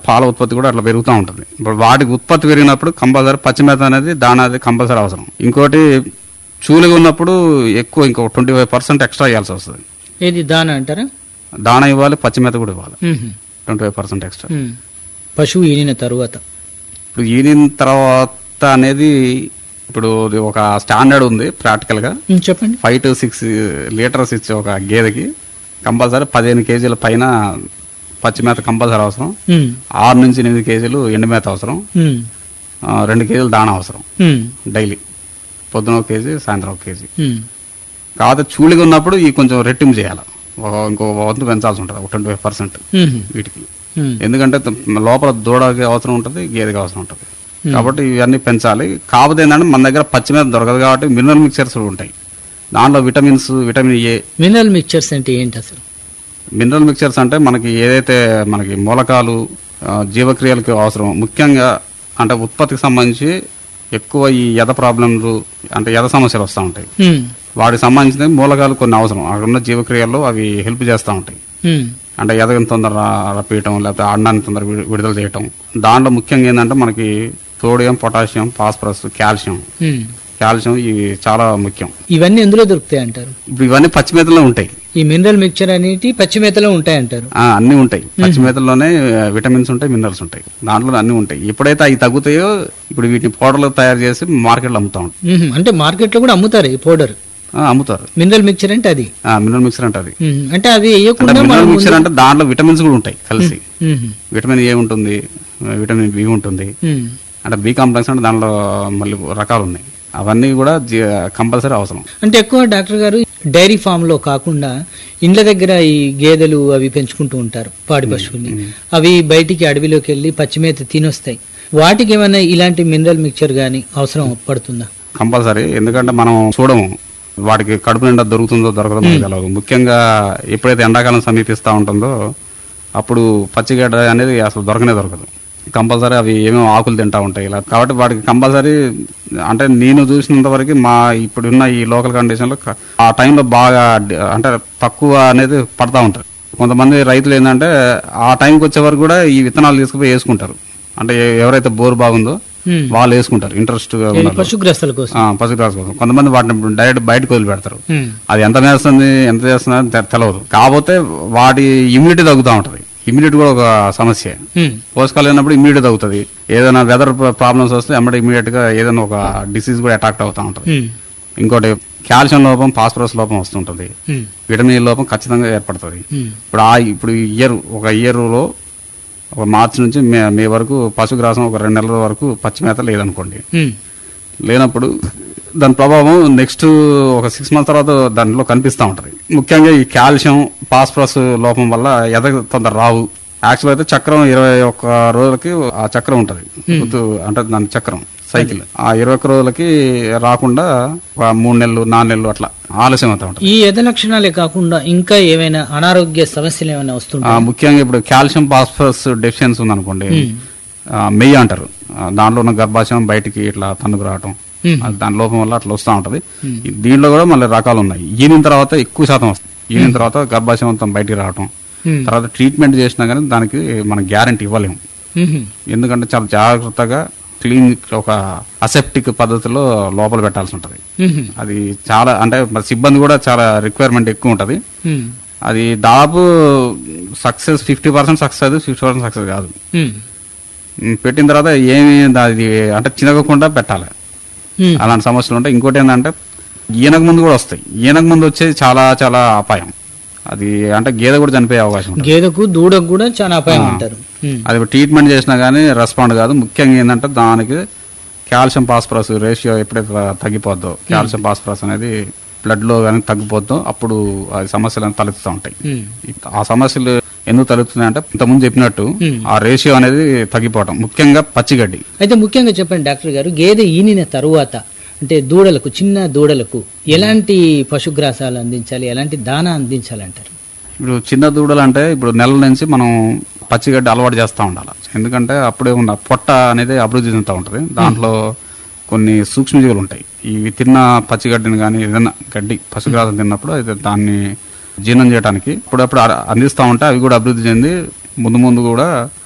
పాల ఉత్పత్తి కూడా అట్లా పెరుగుతూ ఉంటుంది ఇప్పుడు వాటికి ఉత్పత్తి పెరిగినప్పుడు కంపల్సరీ పచ్చిమేత అనేది దానా అది కంపల్సరీ అవసరం ఇంకోటి చూలిగా ఉన్నప్పుడు ఎక్కువ ఇంకో ట్వంటీ ఫైవ్ పర్సెంట్ ఎక్స్ట్రా ఇవ్వాల్సి వస్తుంది ఏది దాన అంటారా దానా ఇవ్వాలి పచ్చిమేత కూడా ఇవ్వాలి మ్మ్. ట్వంటీ ఫైవ్ పర్సెంట్ ఎక్స్ట్రా మ్మ్. పశువు ఈనిన తరువాత ఇప్పుడు ఈనిన తర్వాత అనేది ఇప్పుడు ఇది ఒక స్టాండర్డ్ ఉంది ప్రాక్టికల్ గా మ్మ్, చెప్పండి ఫైవ్ టు సిక్స్ లీటర్స్ ఇచ్చే ఒక గేదెకి కంపల్సరీ పదిహేను కేజీల పైన పచ్చిమేత కంపల్సరీ అవసరం మ్మ్. ఆరు నుంచి ఎనిమిది కేజీలు ఎండుమేత అవసరం మ్మ్. ఆ, రెండు కేజీలు దాణా అవసరం మ్మ్. డైలీ పొద్దున ఒక కేజీ సాయంత్రం ఒక కేజీ మ్మ్. కాకపోతే చూలిగా ఉన్నప్పుడు ఈ కొంచెం రెట్టింపు చేయాలి ఒక ఇంకో వంతు పెంచాల్సి ఉంటుంది ఒక ట్వంటీ ఫైవ్ పర్సెంట్ మ్మ్. వీటికి మ్మ్. ఎందుకంటే త- లోపల దూడకి అవసరం ఉంటుంది గేదెకి అవసరం ఉంటుంది కాబట్టి ఇవన్నీ పెంచాలి కాకపోతే ఏంటంటే మన దగ్గర పచ్చిమేత దొరకదు కాబట్టి మినరల్ మిక్చర్స్ ఉంటాయి దాంట్లో vitamins vitamin A mineral mixtures అంటే ఏంటి అసలు మినరల్ మిక్చర్స్ అంటే మనకి ఏదైతే మనకి మూలకాలు ఆ, జీవక్రియలకు అవసరం ముఖ్యంగా అంటే ఉత్పత్తికి సంబంధించి ఎక్కువ ఈ ఎద ప్రాబ్లంలు అంటే ఎద సమస్యలు వస్తూ ఉంటాయి మ్మ్. వాటికి సంబంధించిన మూలకాలు కొన్ని అవసరం అక్కడ ఉన్న జీవక్రియల్లో అవి హెల్ప్ చేస్తూ ఉంటాయి మ్మ్. అంటే ఎదగని తొందర రప్పియటం లేకపోతే ఆడడానికి తొందర విడు- విడుదల చేయటం దాంట్లో ముఖ్యంగా ఏంటంటే మనకి సోడియం పొటాషియం ఫాస్ఫరస్ కాల్షియం మ్మ్. కాల్షియం ఇవి చాలా ముఖ్యం ఇవన్నీ ఎందులో దొరుకుతాయి అంటారు ఇప్పుడు ఇవన్నీ పచ్చిమేతలో ఉంటాయి ఈ మినరల్ మిక్చర్ అనేటి పచ్చి మేతలో ఉంటాయి అంటారు ఆ, అన్నీ ఉంటాయి పచ్చిమేతల్లోనే విటమిన్స్ ఉంటాయి మినరల్స్ ఉంటాయి దాంట్లో అన్ని ఉంటాయి ఎప్పుడైతే అవి తగ్గుతాయో ఇప్పుడు వీటిని పౌడర్లు తయారు చేసి మార్కెట్లో అమ్ముతా ఉంటాం మ్మ్. అంటే మార్కెట్లో కూడా అమ్ముతారు ఈ పౌడర్ ఆ, అమ్ముతారు మినరల్ మిక్చర్ అంటే అది మినరల్ మిక్సర్ అంటే అది మ్మ్. అంటే అది అంటే వేయకుండా మినరల్ మనం మిక్సర్ అంటే దాంట్లో విటమిన్స్ కూడా ఉంటాయి కలిసి మ్మ్. విటమిన్ ఏ ఉంటుంది విటమిన్ బి ఉంటుంది మ్మ్. అంటే బి కాంప్లెక్స్ అంటే దాంట్లో మళ్ళీ రకాలు ఉన్నాయి అవన్నీ కూడా కంపల్సరీ అవసరం అంటే ఎక్కువ డాక్టర్ గారు డైరీ ఫామ్ లో కాకుండా ఇండ్ల దగ్గర ఈ గేదెలు అవి పెంచుకుంటూ ఉంటారు పాడి పశువుల్ని అవి బయటికి అడవిలోకి వెళ్ళి పచ్చిమేత తినొస్తాయి వాటికి ఏమైనా ఇలాంటి మినరల్ మిక్చర్ గానీ అవసరం పడుతుందా కంపల్సరీ ఎందుకంటే మనం చూడము వాటికి కడుపు నిండా దొరుకుతుందో దొరకదో మనకు తెలియదు ముఖ్యంగా ఎప్పుడైతే ఎండాకాలం సమీపిస్తూ ఉంటుందో అప్పుడు పచ్చిగడ్డ అనేది అసలు దొరకనే దొరకదు కంపల్సరీ అవి ఏమేమో ఆకులు తింటా ఉంటాయి ఇలా కాబట్టి వాటికి కంపల్సరీ అంటే నేను చూసినంత వరకు మా ఇప్పుడున్న ఈ లోకల్ కండిషన్లో క- ఆ టైంలో బాగా డి- అంటే తక్కువ అనేది పడతా ఉంటారు కొంతమంది రైతులు ఏంటంటే ఆ టైంకి వచ్చే వరకు కూడా ఈ విత్తనాలు తీసుకుపోయి వేసుకుంటారు అంటే ఎ- ఎవరైతే బోర్ బాగుందో మ్మ్. వాళ్ళు వేసుకుంటారు ఇంట్రెస్ట్ ఈ పశుగ్రస్తల కోసం పసిగ్రాస్ కోసం కొంతమంది వాటిని డైరెక్ట్ బయటకు వదిలి పెడతారు మ్మ్. అది ఎంత మేస్తుంది ఎంత చేస్తుంది అని తె- తెలియదు కాకపోతే వాటి ఇమ్యూనిటీ తగ్గుతూ ఉంటది ఇమ్యూనిటీ కూడా ఒక సమస్య మ్మ్. పోషకాలు లేనప్పుడు ఇమ్యూనిటీ తగ్గుతుంది ఏదైనా వెదర్ ప్రాబ్లమ్స్ వస్తే ఎమ్మటే ఇమీడియట్ గా ఏదైనా ఒక డిసీజ్ కూడా అటాక్ అవుతూ ఉంటుంది మ్మ్. ఇంకోటి కాల్షియం లోపం ఫాస్ఫరస్ లోపం వస్తుంటది మ్మ్. విటమిన్ లోపం ఖచ్చితంగా ఏర్పడుతుంది మ్మ్. ఇప్పుడు ఆ ఇప్పుడు ఇయర్ ఒక ఇయర్లో ఒక మార్చి నుంచి మే మే వరకు పశుగ్రాసం ఒక రెండు నెలల వరకు పచ్చి మేత లేదనుకోండి మ్మ్. లేనప్పుడు దాని ప్రభావం నెక్స్ట్ ఒక సిక్స్ మంత్స్ తర్వాత దానిలో కనిపిస్తూ ఉంటది ముఖ్యంగా ఈ కాల్షియం ఫాస్ఫరస్ లోపం వల్ల ఎద తొందర రావు యాక్చువల్ అయితే చక్రం ఇరవై ఒక్క రోజులకి ఆ చక్రం ఉంటది ఋతు అంటే దాని చక్రం సైకిల్ ఆ ఇరవై ఒక్క రోజులకి రాకుండా ఒక మూడు నెలలు నాలుగు నెలలు అట్లా ఆలస్యం అవుతా ఉంటుంది ఈ ఎద లక్షణాలే కాకుండా ఇంకా ఏమైనా అనారోగ్య సమస్యలు ఏమైనా ఆ, వస్తుంటాయి ముఖ్యంగా ఇప్పుడు కాల్షియం ఫాస్ఫరస్ డెఫిషియన్సీ ఉందనుకోండి ఆ, మెయ్యి అంటారు ఆ, దాంట్లో ఉన్న గర్భాశయం బయటికి ఇట్లా తన్నుకు రావటం మ్మ్. అది దాని లోపం వల్ల అట్లా వస్తూ ఉంటది దీంట్లో కూడా మళ్ళీ రకాలు ఉన్నాయి ఈనిన తర్వాత ఎక్కువ శాతం వస్తుంది ఈనిన తర్వాత గర్భాశయం అంతా బయటికి రావటం మ్మ్. తర్వాత ట్రీట్మెంట్ చేసినా కానీ దానికి మనం గ్యారంటీ ఇవ్వలేము మ్మ్. ఎందుకంటే చాలా జాగ్రత్తగా క్లీన్ ఒక అసెప్టిక్ పద్ధతిలో లోపల పెట్టాల్సి ఉంటది మ్మ్. అది చాలా అంటే మరి సిబ్బంది కూడా చాలా రిక్వైర్మెంట్ ఎక్కువ ఉంటది మ్మ్. అది దాదాపు సక్సెస్ ఫిఫ్టీ పర్సెంట్ సక్సెస్ అది ఫిఫ్టీ పర్సెంట్ సక్సెస్ కాదు మ్మ్. ఉమ్, పెట్టిన తర్వాత ఏమి అది అంటే చినగకుండా పెట్టాలి మ్మ్. అలాంటి సమస్యలు ఉంటాయి ఇంకోటి ఏంటంటే ఈయనకు ముందు కూడా వస్తాయి ఈయనకు ముందు వచ్చేది చాలా చాలా అపాయం అది అంటే గేదె కూడా చనిపోయే అవకాశం ఉంటుంది గేదెకు దూడకు కూడా చాలా అపాయం అంటారు మ్మ్. అది ట్రీట్మెంట్ చేసినా కానీ రెస్పాండ్ కాదు ముఖ్యంగా ఏంటంటే దానికి కాల్షియం ఫాస్ఫరస్ రేషియో ఎప్పుడైతే తగ్గిపోద్దో కాల్షియం ఫాస్ఫరస్ అనేది బ్లడ్ లో కానీ తగ్గిపోద్దో అప్పుడు ఆ సమస్యలు అనేవి తలెత్తుతూ ఉంటాయి మ్మ్. ఆ సమస్యలు ఎందుకు తలెత్తున్నాయి అంటే ఇంతకుముందు చెప్పినట్టు ఆ రేషియో అనేది తగ్గిపోవడం ముఖ్యంగా పచ్చిగడ్డి అయితే ముఖ్యంగా చెప్పండి డాక్టర్ గారు గేదె ఈనిన తరువాత అంటే దూడలకు చిన్న దూడలకు ఎలాంటి పశుగ్రాసాలు అందించాలి ఎలాంటి దానా అందించాలంటారు ఇప్పుడు చిన్న దూడలు అంటే ఇప్పుడు నెల నుంచి మనం పచ్చిగడ్డి అలవాటు చేస్తూ ఉండాలి ఎందుకంటే అప్పుడే ఉన్న పొట్ట అనేది అభివృద్ధి చెందుతూ ఉంటుంది దాంట్లో కొన్ని సూక్ష్మజీవులు ఉంటాయి ఇవి తిన్న పచ్చిగడ్డిని కానీ ఏదైనా గడ్డి పశుగ్రాసం తిన్నప్పుడు అది దాన్ని జీర్ణం చేయడానికి అప్పుడప్పుడు అర- అందిస్తూ ఉంటే అవి కూడా అభివృద్ధి చెంది ముందు ముందు కూడా